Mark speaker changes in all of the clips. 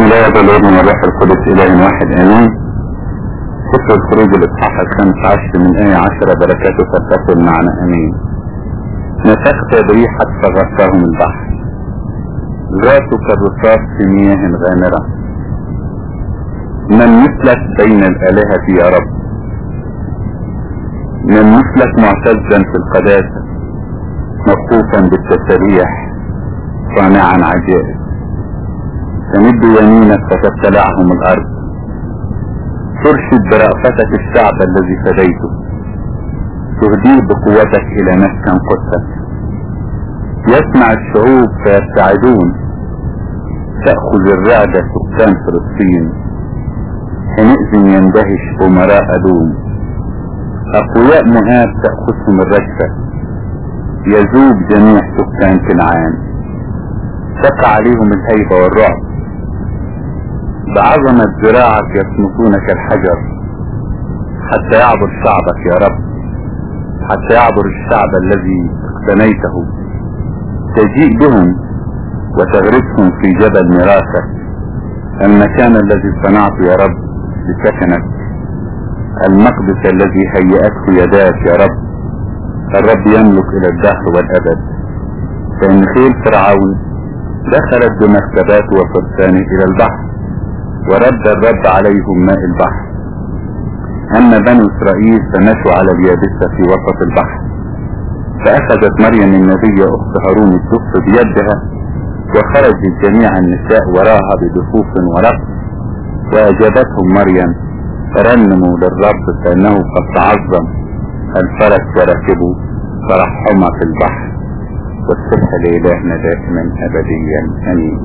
Speaker 1: الله والابن والروح القدس إله واحد آمين سفر الخروج الإصحاح الخامس عشر من آية عشرة بركاته فتكن معنا آمين نفخت بريحة فغطاهم البحر ذاتك الرصاص في مياه غامرة من مثلك بين الآلهة يا رب من مثلك معتزا في القداسة مخوفا بالتسريح صانعا عجائب تمد يمينك فتبتلعهم الارض ترشد برأفتك الشعب الذي فديته تهديه بقوتك الى مسكن قدسك يسمع الشعوب فيرتعدون تأخذ الرعدة سكان فلسطين حينئذ يندهش أمراء أدوم أقوياء مهاب تأخذهم الرجفة يذوب جميع سكان كنعان تقع عليهم الهيبة والرعب بعظمة ذراعك يصمتون كالحجر حتى يعبر شعبك يا رب حتى يعبر الشعب الذي اقتنيته تجيء بهم وتغرسهم في جبل ميراثك المكان الذي صنعته يا رب لسكنك المقدس الذي هيأته يداك يا رب الرب يملك إلى الدهر والأبد فإن خيل فرعون دخلت بمكتبات وفرسانه إلى البحر ورد الرب عليهم ماء البحر أما بنو إسرائيل فمشوا على اليابسة في وسط البحر فأخذت مريم النبي أخت هارون الدف بيدها وخرجت جميع النساء وراها بدفوف ورقص وأجابتهم مريم رنموا للرب فإنه قد تعظم الفرس وركبوا فرحهما في البحر والسبح لإلهنا دائما أبديا أمين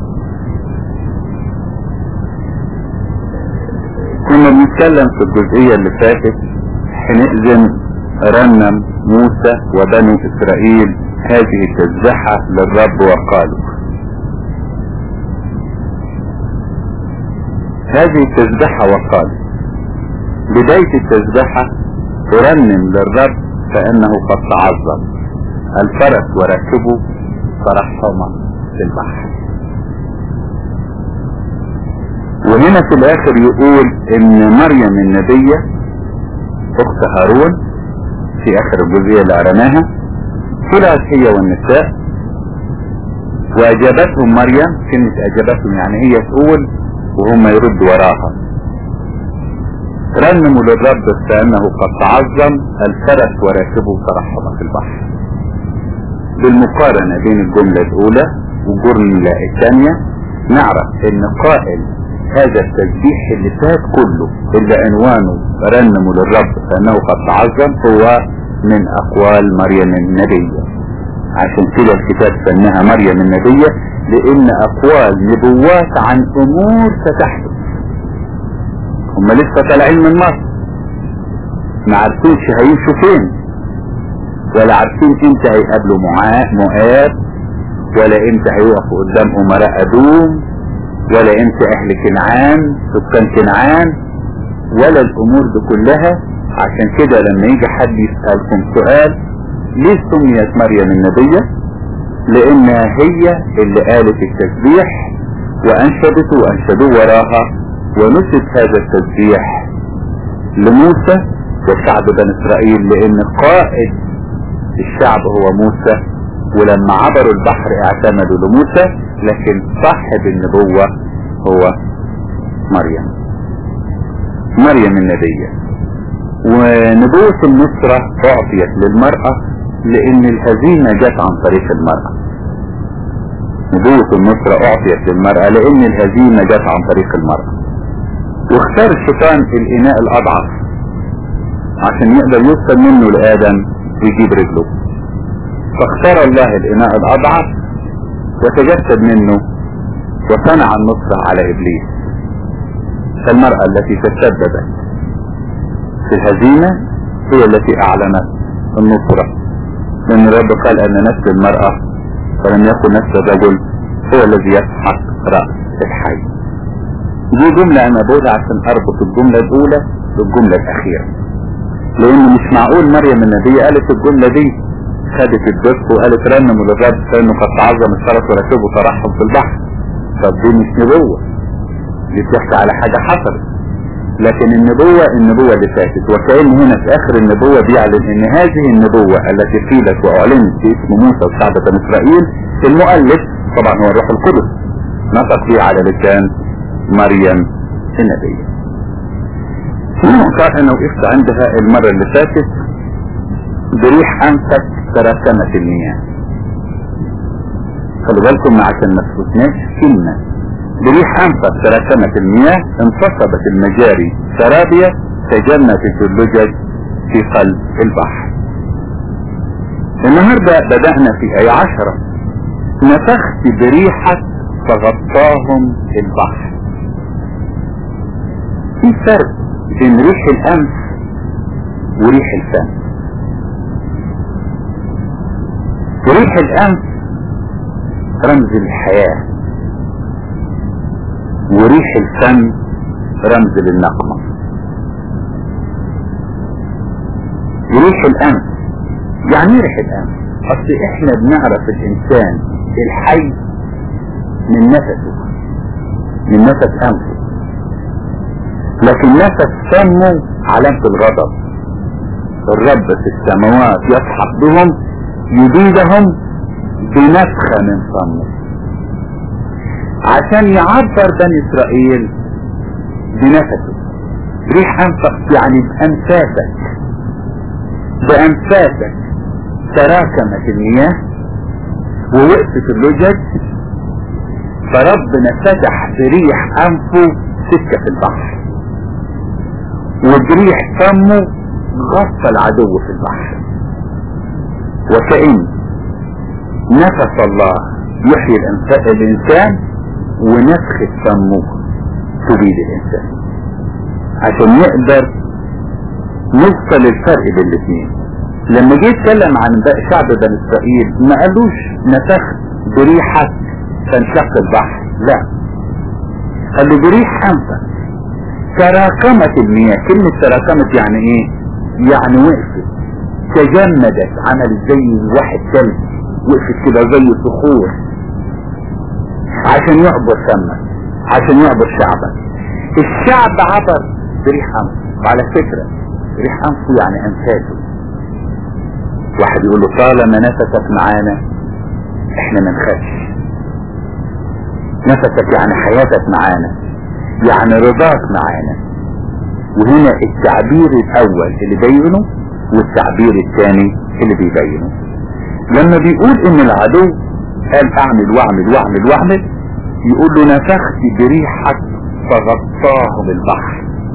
Speaker 1: كنا بنتكلم في الجزئية اللي فاتت حينئذ رنم موسى وبنو إسرائيل هذه التسبحة للرب وقالوا هذه التسبحة وقالوا بداية التسبحة ترنم للرب فإنه قد تعظم الفرس وراكبه فرحهما في البحر وهنا في الاخر يقول ان مريم النبية اخت هارون في اخر الجزئية اللي قرناها طلعت هي والنساء واجابتهم مريم كلمة اجابتهم يعني هي تقول وهم يردوا وراها رنموا للرب فانه قد تعظم الفرس وراكبه فرحهما في البحر بالمقارنة بين الجملة الاولى والجملة الثانية نعرف ان قائل هذا التسبيح اللي فات كله اللي عنوانه رنموا للرب فانه قد تعظم هو من اقوال مريم النبية عشان كده الكتاب سماها مريم النبية لان اقوال نبوات عن امور ستحدث هم لسه طالعين من مصر ما عارفينش هيمشوا فين ولا عارفين امتى هيقابلوا مؤاب ولا امتى هيقفوا قدام امراء ادوم ولا انت اهل كنعان سكان كنعان ولا الامور دي كلها عشان كده لما يجي حد يسألكم سؤال ليه سميت مريم النبية لانها هي اللي قالت التسبيح وانشدته وانشدوه وراها ونسب هذا التسبيح لموسى وشعب بني اسرائيل لان قائد الشعب هو موسى ولما عبروا البحر اعتمدوا لموسى لكن صاحب النبوة هو مريم مريم النبية ونبوة النصرة أعطيت للمرأة لأن الهزيمة جت عن طريق المرأة نبوة النصرة أعطيت للمرأة لأن الهزيمة جت عن طريق المرأة واختار الشيطان الإناء الأضعف عشان يقدر يوصل منه لآدم ويجيب رجله فاختار الله الإناء الأضعف وتجسد منه وصنع النصر على إبليس فالمرأة التي تسببت في الهزيمة هي التي أعلنت النصرة لأن الرب قال أن نسل المرأة ولم يكن نسل الرجل هو الذي يسحق رأس الحي دي جملة أنا بقولها عشان أربط الجملة الأولى بالجملة الأخيرة لأن مش معقول مريم النبية قالت الجملة دي خدت الدف وقالت رنموا للرب فانه قد تعظم الشرف وركبه ترحم في البحر طب دي مش نبوة دي بتحكي على حاجة حصلت لكن النبوة النبوة اللي فاتت وكأن هنا في آخر النبوة بيعلن إن هذه النبوة التي قيلت وأعلنت في اسم موسى وشعب بني إسرائيل المؤلف طبعا هو الروح القدس نطق فيه على لسان مريم النبية في نقطة أنا وقفت عندها المرة اللي فاتت بريح أنفك تراكمت المياه خلوا بالكم عشان ما تفوتناش كلمة بريح أنفك تراكمت المياه انتصبت المجاري سرابية تجمت الثلجج في قلب البحر النهاردة بدأنا في آية عشرة نفخت بريحك فغطاهم البحر في فرق بين ريح الأنف وريح الفم ريح الأنف رمز الحياة وريح الفم رمز للنقمة ريح الأنف يعني ايه ريح الأنف أصل إحنا بنعرف الإنسان الحي من نفسه من نفس أنفه لكن نفس فمه علامة الغضب الرب في السماوات يسحق بهم يبيدهم بنفخة من فمه عشان يعبر بني اسرائيل بنفسه ريح انفق يعني بانفاسك بانفاسك تراكمت المياه ووقفت اللجج فربنا فتح بريح انفه سكة في البحر وبريح فمه غطى العدو في البحر وكأن نفس الله يحيي الإنسان ونفخة فمه تبيد الإنسان عشان نقدر نوصل الفرق بين الاثنين لما جه يتكلم عن شعب بني اسرائيل ما قالوش نفخت بريحك فانشق البحر لا قال له بريح انفك تراكمت المياه كلمة تراكمت يعني ايه يعني وقفت تجمدت عملت زي واحد ثلج وقفت كده زي صخور عشان يعبر فمك عشان يعبر شعبك الشعب عبر بريح انفه وعلى فكرة ريح انفه يعني انفاسه واحد يقول له طالما نفسك معانا احنا ما نخافش نفسك يعني حياتك معانا يعني رضاك معانا وهنا التعبير الاول اللي بينه والتعبير الثاني اللي بيبينه لما بيقول ان العدو قال اعمل واعمل واعمل واعمل يقول له نفخت بريحك فغطاهم البحر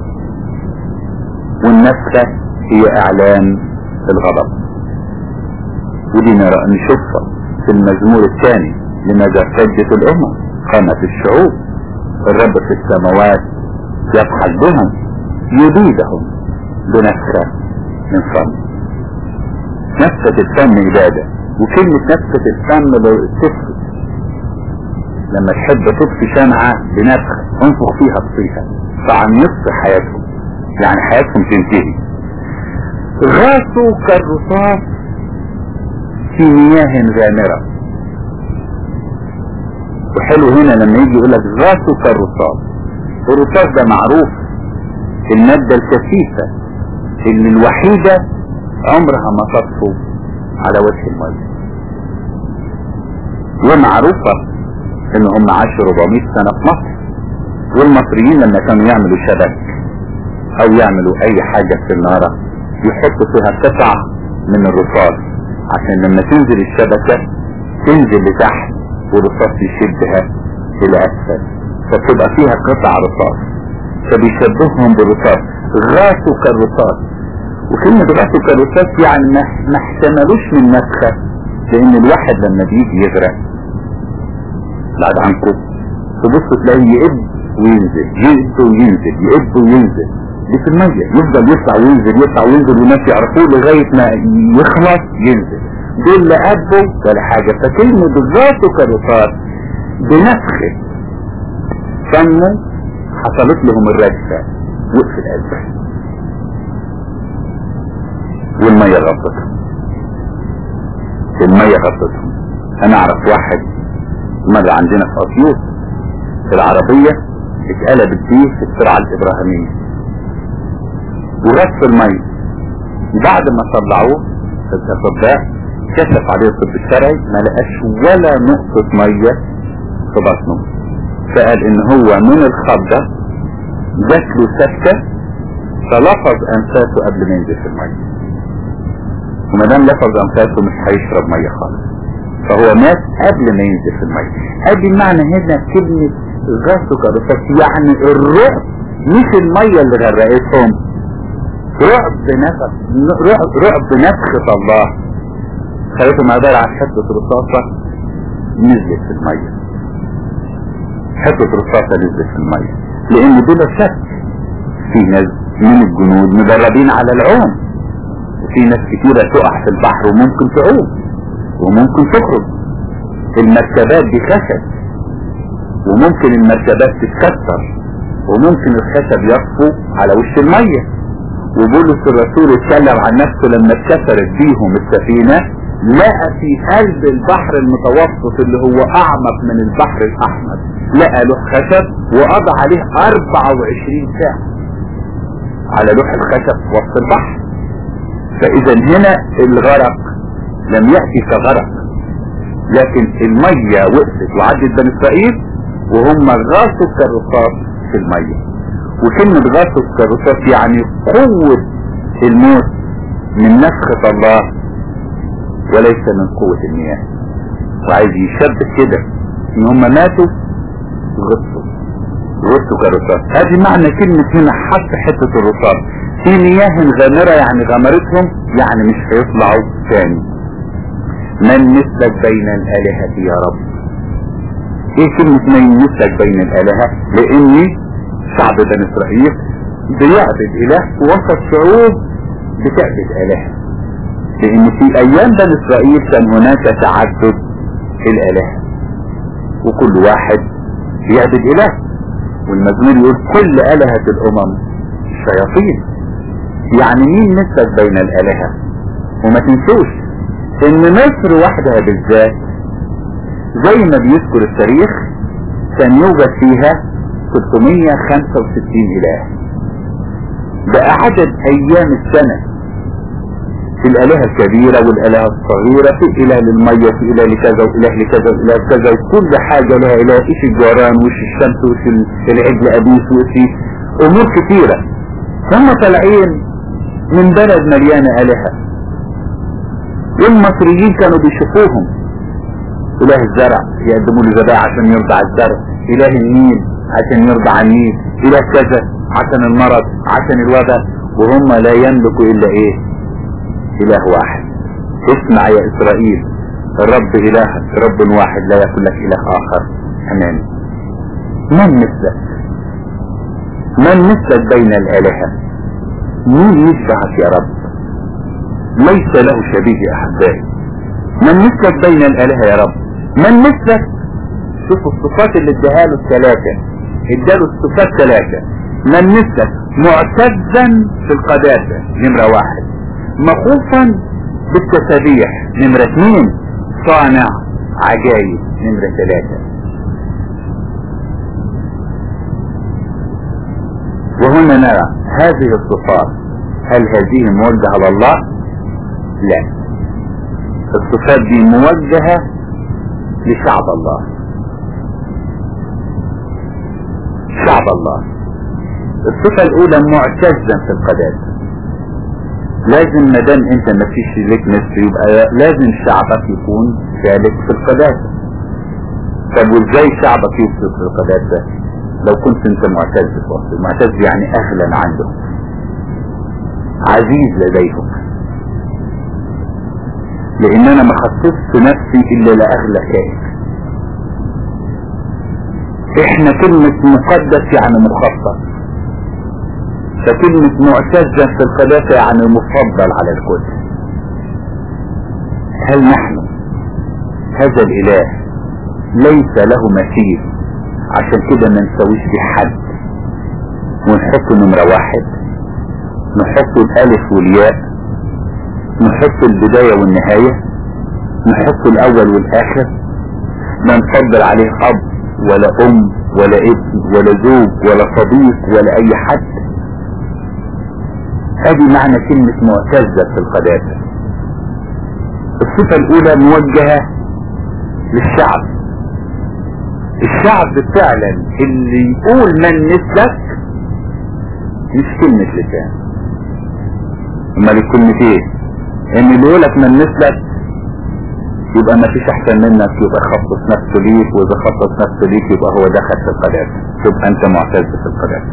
Speaker 1: والنفخة هي اعلان الغضب ودي نرى نشوفها في المزمور الثاني لماذا ارتجت الامم قامت الشعوب الرب في السماوات يضحك بهم يبيدهم بنفخة من فم نفخة الفم عبادة وكلمة نفخة الفم لو تفخ لما تحب تطفي شمعة بنفخة انفخ فيها تطفيها فعن نصف حياتهم يعني حياتهم تنتهي غاسوا كالرصاص في مياه غامرة وحلو هنا لما يجي يقول لك غاسوا كالرصاص الرصاص ده معروف المادة الكثيفة اللي الوحيدة عمرها ما تطفو على وجه المية ومعروفة ان هم عاشوا 400 سنة في مصر والمصريين لما كانوا يعملوا شبك او يعملوا اي حاجة في النارة يحطوا فيها قطع من الرصاص عشان لما تنزل الشبكة تنزل لتحت والرصاص يشدها الى اسفل فتبقى فيها قطع رصاص فبيشبههم بالرصاص غاسوا كالرصاص وكلمة غاسوا كالرصاص يعني ما ما احتملوش من نفخة لان الواحد لما بيجي يغرق بعد عنكم تبص تلاقيه يقب وينزل يقب وينزل يقب وينزل دي في المية يفضل يطلع وينزل يطلع وينزل والناس يعرفوه لغاية ما يخلص ينزل دول لا قبوا ولا حاجة فكلمة بالذات كالرصاص بنفخة فمه حصلت لهم الرجفة وقف القلب والمية غطتهم المية غطتهم انا اعرف واحد مرة عندنا في اسيوط في العربية اتقلبت بيه في السرعة الإبراهيمية وغط المية بعد ما طلعوه في الأطباء كشف عليه الطب الشرعي ما لقاش ولا نقطة مية في بطنه فقال ان هو من الخضة جات له سكتة فلفظ انفاسه قبل ما ينزل في المية وما دام لفظ انفاسه مش هيشرب مية خالص فهو مات قبل ما ينزل في المية ادي المعنى هنا كلمة غسل كرفات يعني الرعب مش المية اللي غرقتهم رعب نفس رعب, رعب نفخة الله خليتهم عبارة عن حتة رصاصة نزلت في المية حتة رصاصة نزلت في المية لان بلا شك في ناس من الجنود مدربين على العوم وفي ناس كتيرة تقع في البحر وممكن تعوم وممكن تخرج المركبات دي خشب وممكن المركبات تتكسر وممكن الخشب يطفو على وش المية وبولس الرسول اتكلم عن نفسه لما اتكسرت بيهم السفينة لقى في قلب البحر المتوسط اللي هو اعمق من البحر الاحمر لقى لوح خشب وقضى عليه 24 ساعة على لوح الخشب في وسط البحر فاذا هنا الغرق لم يأتي كغرق لكن المية وقفت وعدت بني اسرائيل وهم غاصوا كالرصاص في المية وكلمة غاصوا كالرصاص يعني قوة الموت من نفخة الله وليس من قوة المياه وعايز يشبه كده ان هم ماتوا غصوا غصوا كالرصاص هذه معنى كلمة هنا حط حتة الرصاص في مياه غامرة يعني غمرتهم يعني مش هيطلعوا تاني من مثلك بين الآلهة يا رب ايه كلمة من مثلك بين الآلهة لان شعب بني اسرائيل بيعبد اله وسط شعوب بتعبد آلهة لان في ايام بني اسرائيل كان هناك تعدد الآلهة وكل واحد بيعبد اله والمزمور يقول كل آلهة الامم شياطين يعني مين مثلك بين الآلهة وما تنسوش ان مصر وحدها بالذات زي ما بيذكر التاريخ كان يوجد فيها 365 اله ده عدد ايام السنة في الالهة الكبيرة والالهة الصغيرة في اله للمية في اله لكذا واله لكذا واله لكذا وكل حاجة لها اله ايش الجوران وش الشمس وش العجل ابيس وش امور كثيرة هم طالعين من بلد مليانة الهة والمصريين كانوا بيشوفوهم اله الزرع يقدموا له ذبائح عشان يرضع الزرع اله النيل عشان يرضع النيل اله كذا عشان المرض عشان الوباء وهم لا يملكوا الا ايه اله واحد اسمع يا اسرائيل الرب اله رب واحد لا يكون لك اله اخر امامي من مثلك من مثلك بين الالهة مين يشبهك يا رب ليس له شبيه احبائي من مثلك بين الالهة يا رب من مثلك شوفوا الصفات اللي اداها له الثلاثة اداله الصفات ثلاثة من مثلك معتزا في القداسة نمرة واحد مخوفا بالتسابيح نمرة اثنين صانع عجائب نمرة ثلاثة وهنا نرى هذه الصفات هل هذه موجهة لله لا الصفات دي موجهة لشعب الله شعب الله الصفة الاولى معتزا في القداسة لازم ما دام انت ما فيش لك نفس يبقى لازم شعبك يكون سالك في القداسة طب وازاي شعبك يوصل في القداسة لو كنت انت معتز في وسط معتز يعني اهلا عندهم عزيز لديهم لان انا ما خصصت نفسي الا لاغلى كائن احنا كلمة مقدس يعني مخصص فكلمة معتزا في القداسة يعني مفضل على الكل هل نحن هذا الاله ليس له مثيل عشان كده ما نسويش في حد ونحط نمرة واحد نحط الالف والياء نحط البداية والنهاية نحط الاول والاخر لا نفضل عليه اب ولا ام ولا ابن ولا زوج ولا صديق ولا اي حد ادي معنى كلمة معتزة في القداسة الصفة الاولى موجهة للشعب الشعب فعلا اللي يقول من مثلك مش كلمة لسان امال الكلمة ايه ان اللي يقولك من مثلك يبقى ما فيش احسن منك يبقى خصص نفسه ليك واذا خصص نفسه ليك يبقى هو دخل في القداسة تبقى انت معتز في القداسة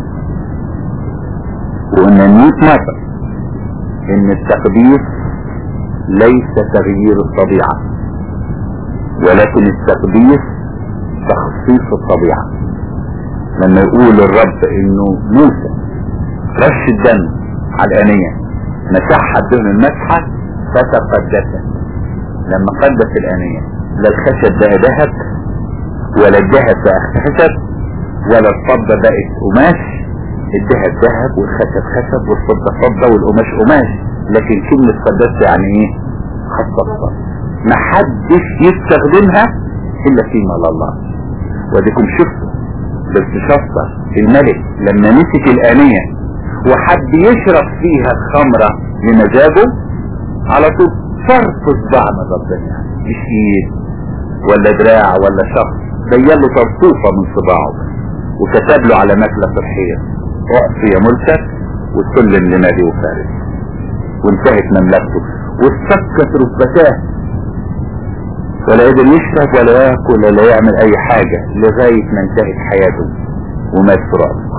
Speaker 1: وقلنا 100 مرة ان التقديس ليس تغيير الطبيعة ولكن التقديس تخصيص الطبيعة لما يقول الرب انه موسى رش الدم على الانية مسحها بدون المسحة فتقدست لما قدس الانية لا الخشب بقى ذهب ولا الذهب بقى خشب ولا الفضة بقت قماش الذهب ذهب والخشب خشب والفضة فضة والقماش قماش لكن كلمة قدست يعني ايه خصصها ما حدش يستخدمها الا فيما لله وديكم شفتوا بالتشطر الملك لما مسك الآنية وحد يشرب فيها الخمرة لمزاجه على طول فرق صباع من ربنا مش ايد ولا دراع ولا شخص بيله طرطوفة من صباعه وكتب له على مكلة الحيط اقف يا ملكك وسلم لنادي وفارس وانتهت مملكته واتفكت ركبتاه ولا قدر يشرب ولا ياكل ولا يعمل اي حاجة لغاية ما انتهت حياته ومات في رأسه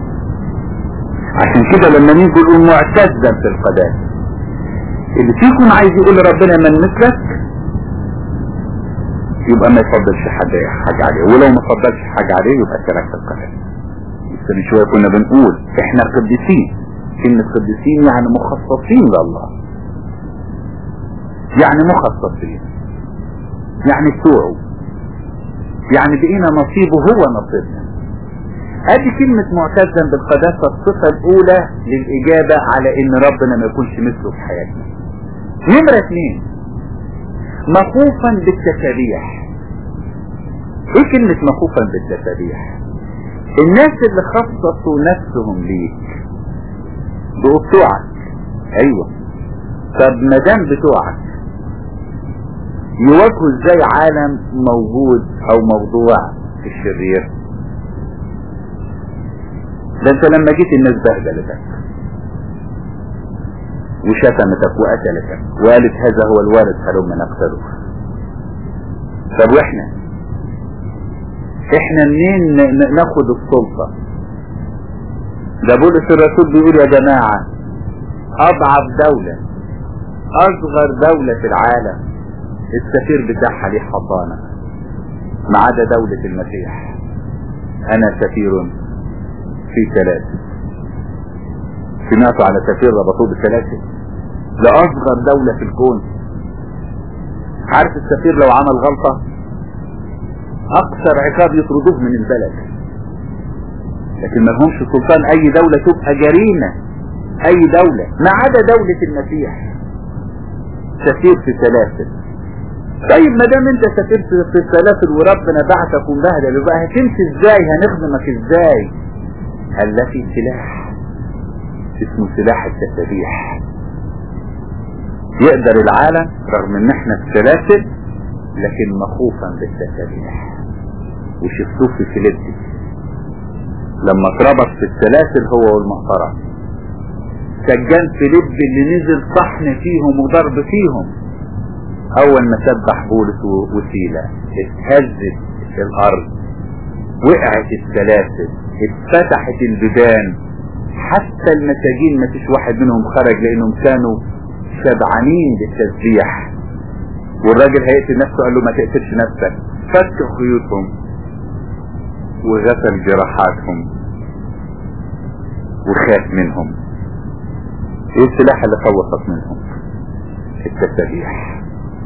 Speaker 1: عشان كده لما نيجي نقول معتزا في القداسة اللي فيكم عايز يقول لربنا من مثلك يبقى ما يفضلش حد حاجة عليه ولو ما فضلش حاجة عليه يبقى ترك القداسة لسه من شوية كنا بنقول احنا قديسين كلمة قديسين يعني مخصصين لله يعني مخصصين يعني بتوعه يعني بقينا نصيبه هو نصيبنا ادي كلمة معتزا بالقداسة الصفة الاولى للاجابة على ان ربنا ما يكونش مثله في حياتنا نمرة اثنين مخوفا بالتسابيح ايه كلمة مخوفا بالتسابيح الناس اللي خصصوا نفسهم ليك بقوا بتوعك ايوه طب ما دام بتوعك يواجهوا ازاي عالم موجود او موضوع في الشرير ده انت لما جيت الناس بهدلتك وشتمتك وقتلتك وقالت هذا هو الوارث هلما نقتله طب واحنا احنا منين ناخد السلطة ده بولس الرسول بيقول يا جماعة اضعف دولة اصغر دولة في العالم السفير بتاعها ليه حضانة ما عدا دولة المسيح انا سفير في ثلاثة سمعتوا على سفير ربطوه بثلاثة لأصغر دولة في الكون عارف السفير لو عمل غلطة اكثر عقاب يطردوه من البلد لكن ما لهمش سلطان اي دولة تبقى جريمة اي دولة ما عدا دولة المسيح سفير في سلاسل طيب ما دام انت سافرت في السلاسل وربنا بعتك ومبهدل يبقى هتمشي ازاي هنخدمك ازاي قال لا في سلاح اسمه سلاح التسابيح يقدر العالم رغم ان احنا في سلاسل لكن مخوفا بالتسابيح وشفتوه في فيليبي لما اتربط في السلاسل هو والمقطرة سجان فيليبي اللي نزل صحن فيهم وضرب فيهم اول ما سبح بولس وسيلة اتهزت الارض وقعت السلاسل اتفتحت البيبان حتى المساجين ما فيش واحد منهم خرج لانهم كانوا شبعانين بالتسبيح والراجل هيقتل نفسه قال له ما تقتلش نفسك فك خيوطهم وغسل جراحاتهم وخاف منهم ايه السلاح اللي خوفك منهم التسبيح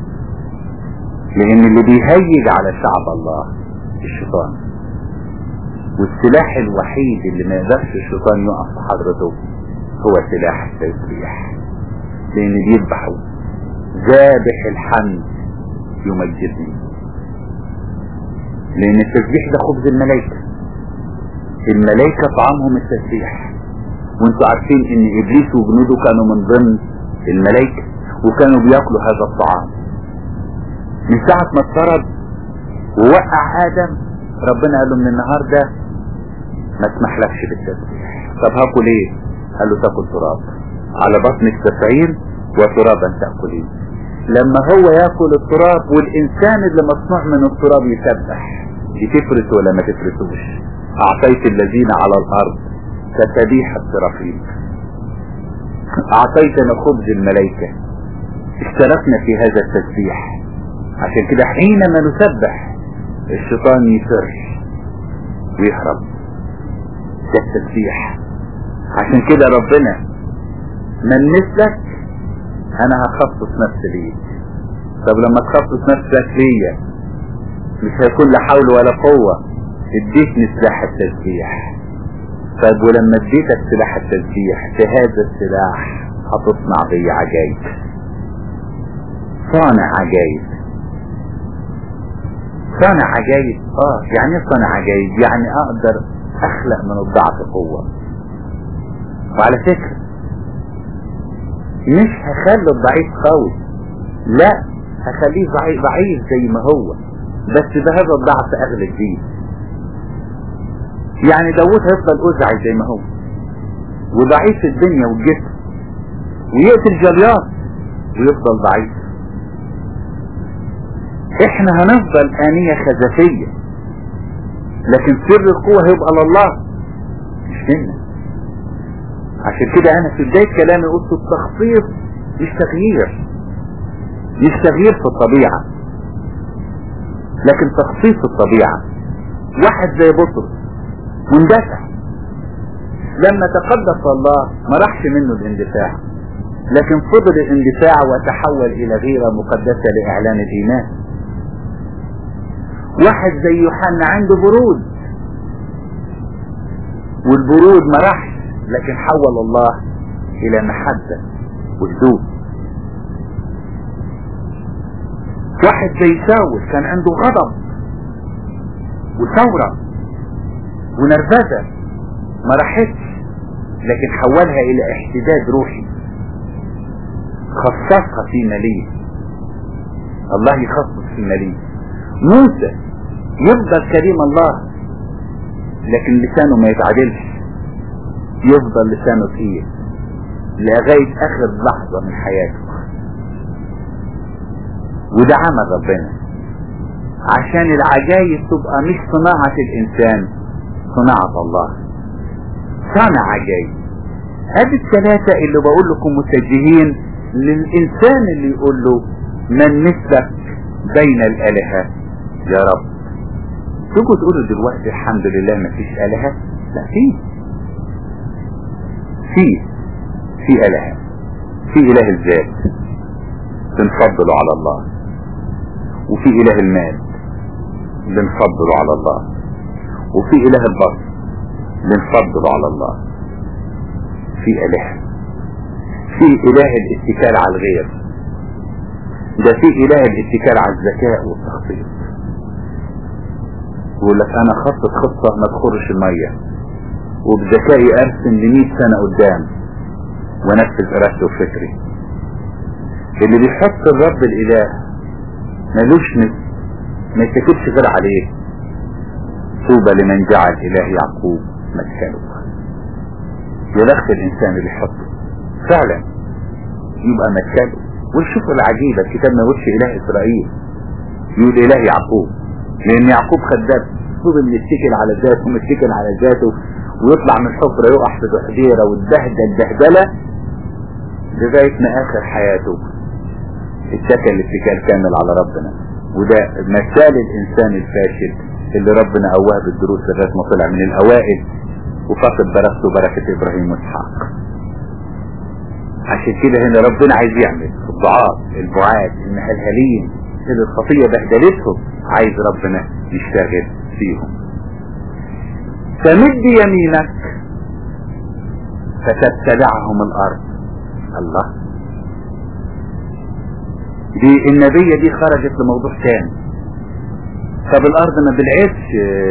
Speaker 1: لان اللي بيهيج على شعب الله الشيطان والسلاح الوحيد اللي ما يقدرش الشيطان يقف في حضرته هو سلاح التسبيح لان بيذبحوا ذابح الحمد يمجدني لان التسبيح ده خبز الملائكة الملائكة طعامهم التسبيح وانتوا عارفين ان ابليس وجنوده كانوا من ضمن الملائكة وكانوا بياكلوا هذا الطعام من ساعة ما اتطرد ووقع ادم ربنا قال له من النهارده ما اسمحلكش بالتسبيح طب هاكل ايه قال له تاكل تراب على بطنك سبعين وترابا تاكلين لما هو ياكل التراب والانسان اللي مصنوع من التراب يسبح تفرس ولا ما تفرسوش اعطيت الذين على الارض كتبيح السرافيم اعطيتنا خبز الملائكة اشتركنا في هذا التسبيح عشان كده حينما نسبح الشيطان يفر ويهرب ده التسبيح عشان كده ربنا من مثلك انا هخصص نفسي ليك طب لما تخصص نفسك ليا مش هيكون لا حول ولا قوة اديتني سلاح التسبيح طيب ولما اديتك سلاح التسبيح بهذا السلاح هتصنع بي عجايب صانع عجايب صانع عجايب اه يعني ايه صانع عجايب يعني اقدر اخلق من الضعف قوة وعلى فكرة مش هخلي الضعيف قوي لا هخليه ضعيف, ضعيف زي ما هو بس بهذا الضعف اغلب بيه يعني داوود هيفضل ازعج زي ما هو وضعيف في الدنيا والجسم ويقتل جليات ويفضل ضعيف احنا هنفضل آنية خزفية لكن سر القوة هيبقى لله مش منا عشان كده انا في بداية كلامي قلت التخصيص مش تغيير مش تغيير في الطبيعة لكن تخصيص الطبيعة واحد زي بطرس مندفع لما تقدس الله ما راحش منه الاندفاع لكن فضل الاندفاع وتحول الى غيرة مقدسة لاعلان الايمان واحد زي يوحنا عنده برود والبرود ما راحش لكن حول الله الى محبة وهدوء واحد زي شاول كان عنده غضب وثورة ونرفزة ما راحتش لكن حولها الى احتداد روحي خصصها في مليه الله يخصص في مليه موسى يفضل كريم الله لكن لسانه ما يتعدلش يفضل لسانه تقيل لغاية اخر لحظة من حياته وده عمل ربنا عشان العجايب تبقى مش صناعة الانسان صناعة الله صنع عجايب هذه الثلاثة اللي بقول لكم متجهين للإنسان اللي يقول له من مثلك بين الآلهة يا رب تيجوا تقولوا دلوقتي الحمد لله ما فيش آلهة لا في في في آلهة في إله الذات بنفضله على الله وفي إله المال بنفضله على الله وفي إله البصر بنفضله على الله في إله في إله الاتكال على الغير ده في إله الاتكال على الذكاء والتخطيط يقول لك أنا خطط خطة ما تخرش المية وبذكائي أرسم لمية سنة قدام ونفذ إرادتي وفكري اللي بيحط الرب الإله ملوش ما يتكلش غير عليه طوبى لمن جعل إله يعقوب مسكنه يا بخت الإنسان اللي يحطه فعلا يبقى مسكنه والشوف العجيبة الكتاب ما يقولش إله إسرائيل يقول إله يعقوب لأن يعقوب خدام فضل يتكل على ذاته ومتكل على ذاته ويطلع من الحفرة يقع في تحذيرة واتبهدل بهدلة لغاية ما آخر حياته اتكل الاتكال كامل على ربنا وده مثال الإنسان الفاشل اللي ربنا قواه بالدروس لغاية ما طلع من الأوائل وفقد بركته بركة إبراهيم وإسحاق عشان كده هنا ربنا عايز يعمل الضعاف البعاد المهلهلين اللي الخطية بهدلتهم عايز ربنا يشتغل فيهم فمد يمينك فتتبعهم الأرض الله دي النبية دي خرجت لموضوع تاني طب الارض ما بلعتش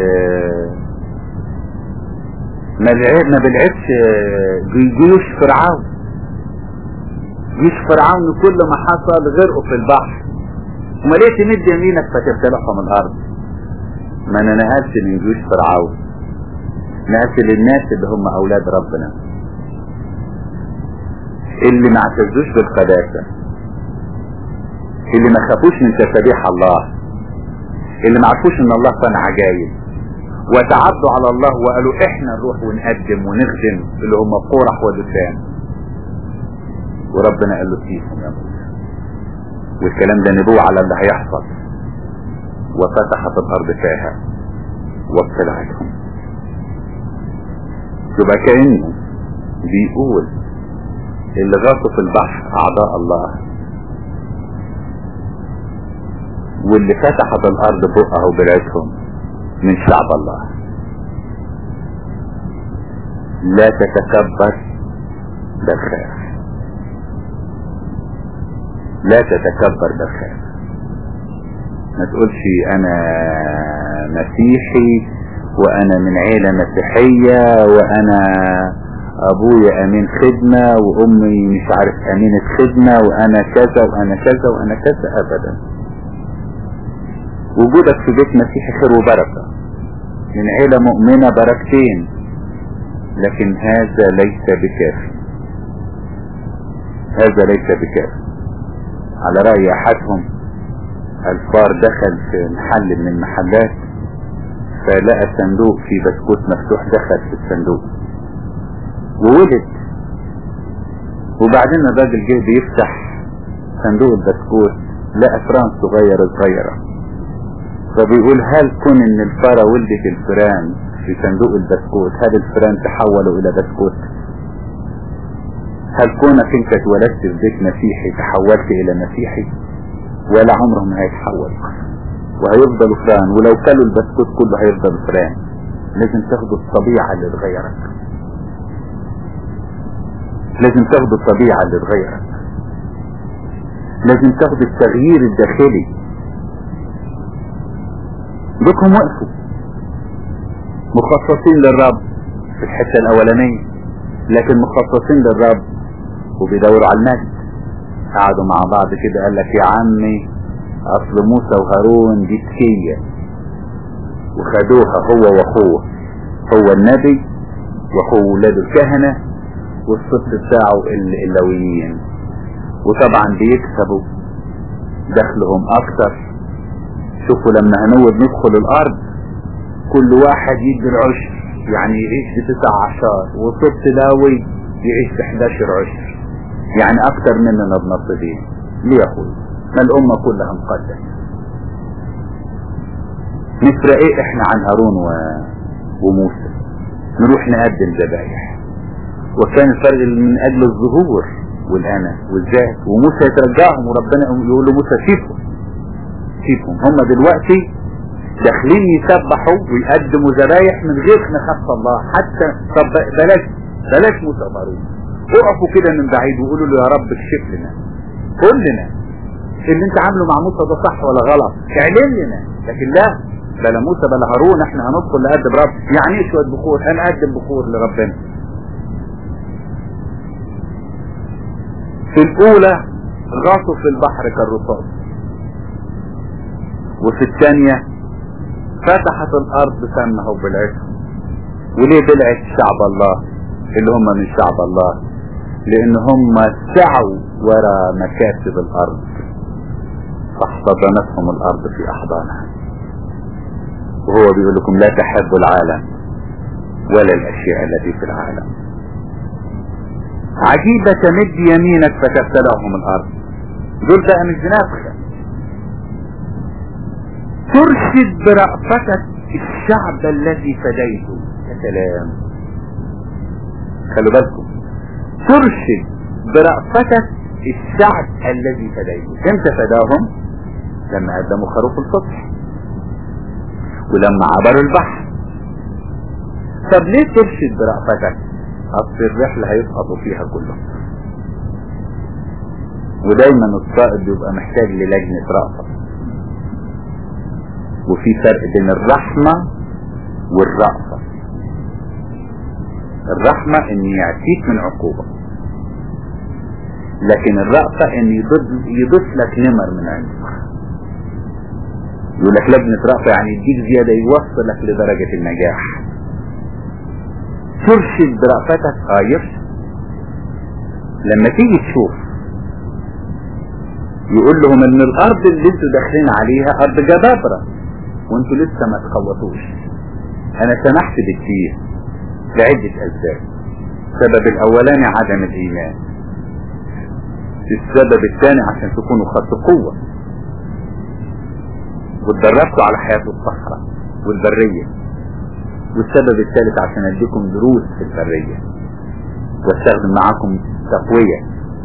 Speaker 1: ما بلعت ما بلعتش جيوش فرعون جيش فرعون كل ما حصل غرقوا في البحر وما ليه تمد يمينك فتبتلعهم الارض ما انا نهزت من جيوش فرعون نهزت للناس اللي هم اولاد ربنا اللي ما اعتزوش بالقداسة اللي ما خافوش من تسابيح الله اللي ما عرفوش ان الله صنع عجايب وتعدوا على الله وقالوا احنا نروح ونقدم ونخدم اللي هم قورح ودسان وربنا قال له فيهم يا موسى والكلام ده نبوة على اللي هيحصل وفتحت الارض فيها وابتلعتهم يبقى كأنه بيقول اللي غاصوا في البحر اعضاء الله واللي فتحت الارض بقها وبلعتهم من شعب الله لا تتكبر بل خاف لا تتكبر بل خاف ما تقولش انا مسيحي وانا من عيلة مسيحية وانا ابويا امين خدمة وامي مش عارف امينة خدمة وانا كذا وانا كذا وانا كذا ابدا وجودك في بيت مسيحي خير وبركة من عيلة مؤمنة بركتين لكن هذا ليس بكافي هذا ليس بكافي على رأي احدهم الفار دخل في محل من المحلات فلقى صندوق فيه بسكوت مفتوح دخل في الصندوق وولد وبعدين الراجل جه بيفتح صندوق البسكوت لقى فران صغيرة صغيرة فبيقول هل كون ان الفارة ولدت الفران في صندوق البسكوت هل الفران تحولوا الى بسكوت هل كونك انت اتولدت في بيت مسيحي تحولت الى مسيحي ولا عمرهم هيتحول وهيفضلوا فران ولو كلوا البسكوت كله هيفضل فران لازم تاخدوا الطبيعة اللي تغيرك لازم تاخدوا الطبيعة اللي تغيرك لازم تاخدوا التغيير الداخلي بكم وقفوا مخصصين للرب في الحتة الاولانية لكن مخصصين للرب وبيدوروا على المجد قعدوا مع بعض كده قال لك يا عمي اصل موسى وهارون دي تكية وخدوها هو واخوه هو النبي واخوه ولاد الكهنة والصف بتاعه اللويين وطبعا بيكسبوا دخلهم اكتر شوفوا لما هنود ندخل الارض كل واحد يدي العشر يعني يعيش بتسع عشر وصف لاوي يعيش بحداشر عشر يعني اكتر مننا بنصيبين ليه يا اخوي ما الامة كلها مقدسة نفرق ايه احنا عن هارون و... وموسى نروح نقدم ذبايح وكان الفرق من اجل الظهور والانا والذات وموسى يترجعهم وربنا يقول له موسى سيبهم سيبهم هم دلوقتي داخلين يسبحوا ويقدموا ذبايح من غير نخاف الله حتى طب بلاش بلاش موسى وهارون اقفوا كده من بعيد وقولوا له يا رب اكشف لنا قول لنا اللي انت عامله مع موسى ده صح ولا غلط اعلن لنا لكن لا بلا موسى بلا هارون احنا هندخل نقدم رب يعني ايه شويه بخور هنقدم بخور لربنا في الاولى غاصوا في البحر كالرصاص وفي الثانية فتحت الارض سمها وبلعتهم وليه بلعت شعب الله اللي هم من شعب الله لان هم سعوا ورا مكاسب الارض فاحتضنتهم الارض في احضانها وهو بيقول لكم لا تحبوا العالم ولا الاشياء التي في العالم عجيبة تمد يمينك فتبتلعهم الارض دول بقى مش بنفخة ترشد برأفتك الشعب الذي فديته يا سلام خلوا بالكم ترشد برأفتك الشعب الذي فديته امتى فداهم لما قدموا خروف الفصح ولما عبروا البحر طب ليه ترشد برأفتك اصل الرحلة هيسقطوا فيها كلهم ودايما الصائد بيبقى محتاج للجنة رأفة وفي فرق بين الرحمة والرأفة الرحمة ان يعطيك من عقوبة لكن الرأفة ان يضيف, يضيف لك نمر من عنده يقول لك لجنة رأفة يعني يديك زيادة يوصلك لدرجة النجاح ترشد برأفتك اه يرشد لما تيجي تشوف يقول لهم ان الارض اللي انتوا داخلين عليها ارض جبابرة وانتوا لسه ما تخلصوش انا سمحت بكتير لعدة اسباب السبب الاولاني عدم الايمان السبب الثاني عشان تكونوا خدتوا قوة واتدربتوا على حياة الصحراء والبرية والسبب الثالث عشان اديكم دروس في البرية واستخدم معاكم تقوية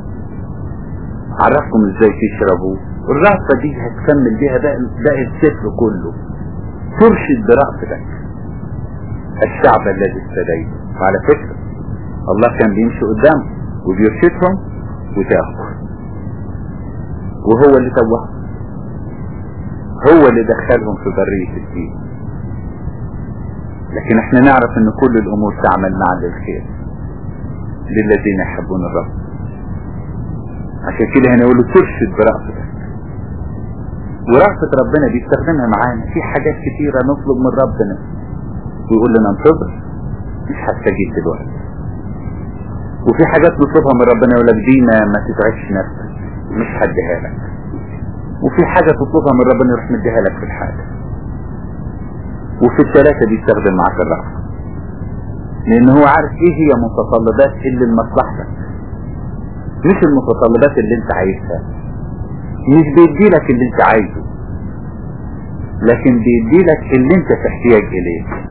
Speaker 1: عرفكم ازاي تشربوا الرأفة دي هتكمل بيها باقي السفر كله ترشد برأفتك الشعب الذي استديته وعلى فكرة الله كان بيمشي قدامه وبيرشدهم وتاخد وهو اللي توهم هو اللي دخلهم في برية الدين لكن احنا نعرف ان كل الامور تعمل معا للخير للذين يحبون الرب عشان كده هنا يقولوا ترشد برأفتك ورأفة ربنا بيستخدمها معانا في حاجات كتيرة نطلب من ربنا ويقول لنا انتظر مش هستجيب دلوقتي وفي حاجات نطلبها من ربنا يقول لك دي ما, ما تتعبش نفسك مش هديها لك وفي حاجة تطلبها من ربنا يروح مديها لك في الحاجة وفي الثلاثة بيستخدم معاك الرأفة لان هو عارف ايه هي متطلبات اللي لمصلحتك مش المتطلبات اللي انت عايزها مش بيدي لك اللي انت عايزه لكن بيدي لك اللي انت تحتاج اليه